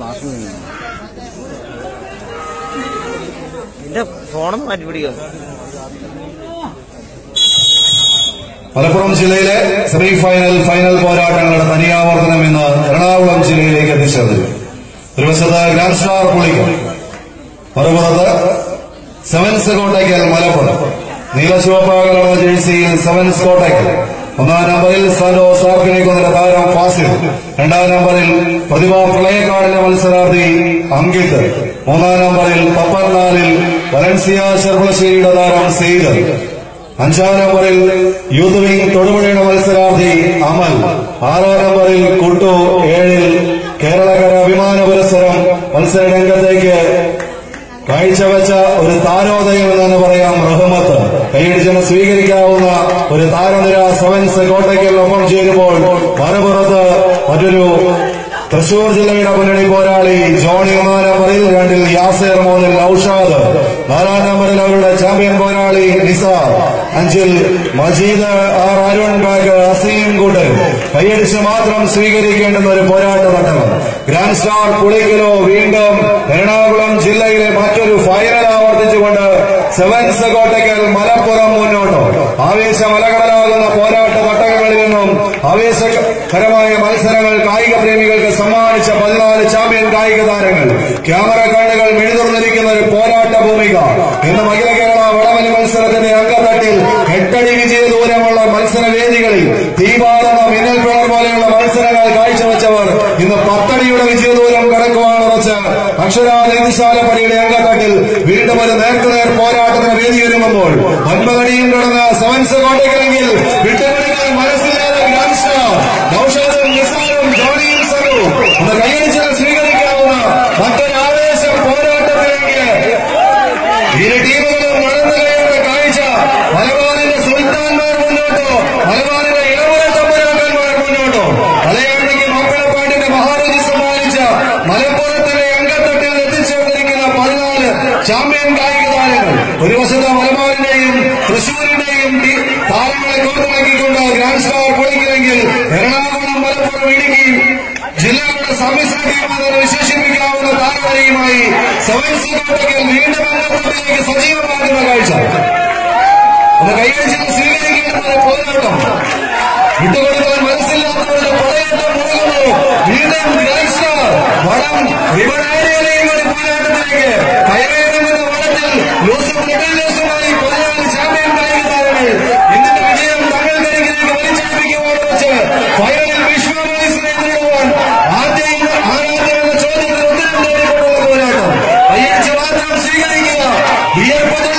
class എന്റെ ഫോണൊന്ന് മാറ്റി പിടിക്കാം മലപ്പുറം ജില്ലയിലെ സെമി ഫൈനൽ ഫൈനൽ പോരാട്ടങ്ങളുടെ തനിയാവർത്തനം ഇന്ന് എറണാകുളം ജില്ലയിലേക്ക് എത്തിച്ചേർന്നു ഒരു വശത്ത് ഗ്രാൻഡ് സ്റ്റാർ പുളിക്കും മറുപുറത്ത് സെവൻസ് കോട്ടയ്ക്കൽ മലപ്പുറം നീലശിവപ്പാകലുള്ള ജേഴ്സിയിൽ സെവൻസ് കോട്ടയ്ക്കൽ ഒന്നാം നമ്പറിൽ സനോ സാർക്കിനിക്കുന്ന താരം ഫാസിൽ രണ്ടാം നമ്പറിൽ പ്രതിഭ പ്രളയക്കാടിലെ മത്സരാർത്ഥി അങ്കിത് മൂന്നാം നമ്പറിൽ പപ്പർനാലിൽ വലൻസിയ ചെർപ്പളശ്ശേരിയുടെ താരം സെയ്ദ് അഞ്ചാം നമ്പറിൽ യൂത്ത് വിംഗ് തൊടുപുഴയുടെ മത്സരാർത്ഥി അമൽ ആറാം നമ്പറിൽ കുട്ടു ഏഴിൽ കേരളകര വിമാന പുരസ്സരം മത്സര രംഗത്തേക്ക് കാഴ്ചവെച്ച ഒരു താരോദയം എന്ന് പറയാം റഹ്മത്ത് കൈയടിച്ചെന്ന് സ്വീകരിക്കാവുന്ന ഒരു താരനിര സെവൻസ് കോട്ടയ്ക്കലിനൊപ്പം ചേരുമ്പോൾ മറുപുറത്ത് മറ്റൊരു തൃശൂർ ജില്ലയുടെ മുന്നണി പോരാളി ജോണി ഒന്നാം നമ്പറിൽ രണ്ടിൽ യാസേർ മൂന്നിൽ ഔഷാദ് നാലാം നമ്പറിൽ അവരുടെ ചാമ്പ്യൻ പോരാളി നിസാർ അഞ്ചിൽ മജീദ് ആർ അരുൺ ബാഗ് അസീം കൂട്ടൻ കൈയടിച്ച് മാത്രം സ്വീകരിക്കേണ്ടുന്ന ഒരു പോരാട്ട മണ്ഡലം ഗ്രാൻഡ് സ്റ്റാർ പുളിക്കലോ വീണ്ടും എറണാകുളം ജില്ലയിലെ മറ്റൊരു ഫൈനൽ ആവർത്തിച്ചുകൊണ്ട് സെവൻസ് കോട്ടയ്ക്കൽ മലപ്പുറം മുന്നോട്ട് ആവേശ മലകടലാകുന്ന പോരാട്ട തട്ടകങ്ങളിൽ നിന്നും ആവേശകരമായ മത്സരങ്ങൾ കായിക പ്രേമികൾക്ക് സമ്മാനിച്ച പതിനാല് ചാമ്പ്യൻ കായിക താരങ്ങൾ ക്യാമറ കണ്ണുകൾ മിഴുതുറന്നിരിക്കുന്ന ഒരു പോരാട്ട ഭൂമിക ഇന്ന് അഖില കേരള വടമലി മത്സരത്തിന്റെ അങ്കത്തട്ടിൽ എട്ടടി വിജയ ദൂരമുള്ള മത്സര വേദികളിൽ തീപാതന മിന്നൽ പിളർ പോലെയുള്ള മത്സരങ്ങൾ കാഴ്ചവെച്ചവർ ഇന്ന് പത്തടിയുടെ വിജയദൂരം കടക്കുവാൻ ഉറച്ച് അക്ഷരാനിശാലപ്പടിയുടെ അങ്കത്തട്ടിൽ വീണ്ടും ഒരു നേർക്കുനേർ പോരാട്ടത്തിന് വേദിയൊരുങ്ങുമ്പോൾ ഒൻപതടിയും കടന്ന് സെവൻസ് കോട്ടയ്ക്കിലെങ്കിൽ വിട്ടുകൊടുക്കാൻ മനസ്സില്ലാതെ ഗ്രാൻഡ് സ്റ്റാർ നൌഷാദും നിസാറും ജോണിയും സറും ഒന്ന് കൈയടിച്ചാൽ സ്വീകരിക്കാവുന്ന മറ്റൊരു ആവേശം പോരാട്ടത്തിലേക്ക് ഇരു ടീമുകളും നടന്നു കഴിയുന്ന കാഴ്ച മലബാറിന്റെ സുൽത്താൻമാർ മുന്നോട്ടോ മലബാറിന്റെ ഇളമുറ തമ്പുരാക്കന്മാർ മുന്നോട്ടോ മലയാളിക്ക് മാപ്പിളപ്പാട്ടിന്റെ മഹാരുചി സമ്മാനിച്ച മലപ്പുറത്തിന്റെ അങ്കത്തട്ടിൽ എത്തിച്ചേർന്നിരിക്കുന്ന പതിനാല് ചാമ്പ്യൻ കായിക താരങ്ങൾ ഒരു വശത്ത് മലബാറിന്റെയും തൃശൂരിന്റെയും ടീ- താരങ്ങളെ കോർത്തിണക്കിക്കൊണ്ട് ഗ്രാൻഡ് സ്റ്റാർ പൊളിക്കുമെങ്കിൽ എറണാകുളം മലപ്പുറം ഇടുക്കി ജില്ലകളുടെ സമ്മിശ്ര ടീമെന്ന് വിശേഷിപ്പിക്കാവുന്ന താരവരയുമായി സെവൻസ് കോട്ടയ്ക്കൽ വീണ്ടും അംഗത്വത്തിലേക്ക് സജീവമാകുന്ന കാഴ്ച ഒന്ന് കൈവരിച്ചാൽ സ്വീകരിക്കേണ്ട ഒരു പോരാട്ടം വിട്ടുകൊടുക്കാൻ മനസ്സില്ലാത്തവരുടെ പടയേറ്റം മുഴുകുന്നു വീണ്ടും ഗ്രാൻഡ് സ്റ്റാർ വടം വിപണാരികളെയും ഒരു പോരാട്ടത്തിലേക്ക് കയറേറുന്ന വടത്തിൽ ലൂസും ലിറ്റിൽ ലൂസുമായി പതിനാല് ചാമ്പ്യൻ കായിക താരങ്ങൾ ഇന്നത്തെ വിജയം തങ്ങൾക്കരികിലേക്ക് വലിച്ചടിപ്പിക്കുവാൻ വെച്ച് ഫൈനലിൽ വിശ്വമോയിസിനെ നേടുവാൻ ആദ്യം ആരാധ്യം എന്ന ചോദ്യത്തിന് ഉത്തരം നേടിക്കൊണ്ടുള്ള പോരാട്ടം കൈയടിച്ച് മാത്രം സ്വീകരിക്കുക വിയർപ്പത്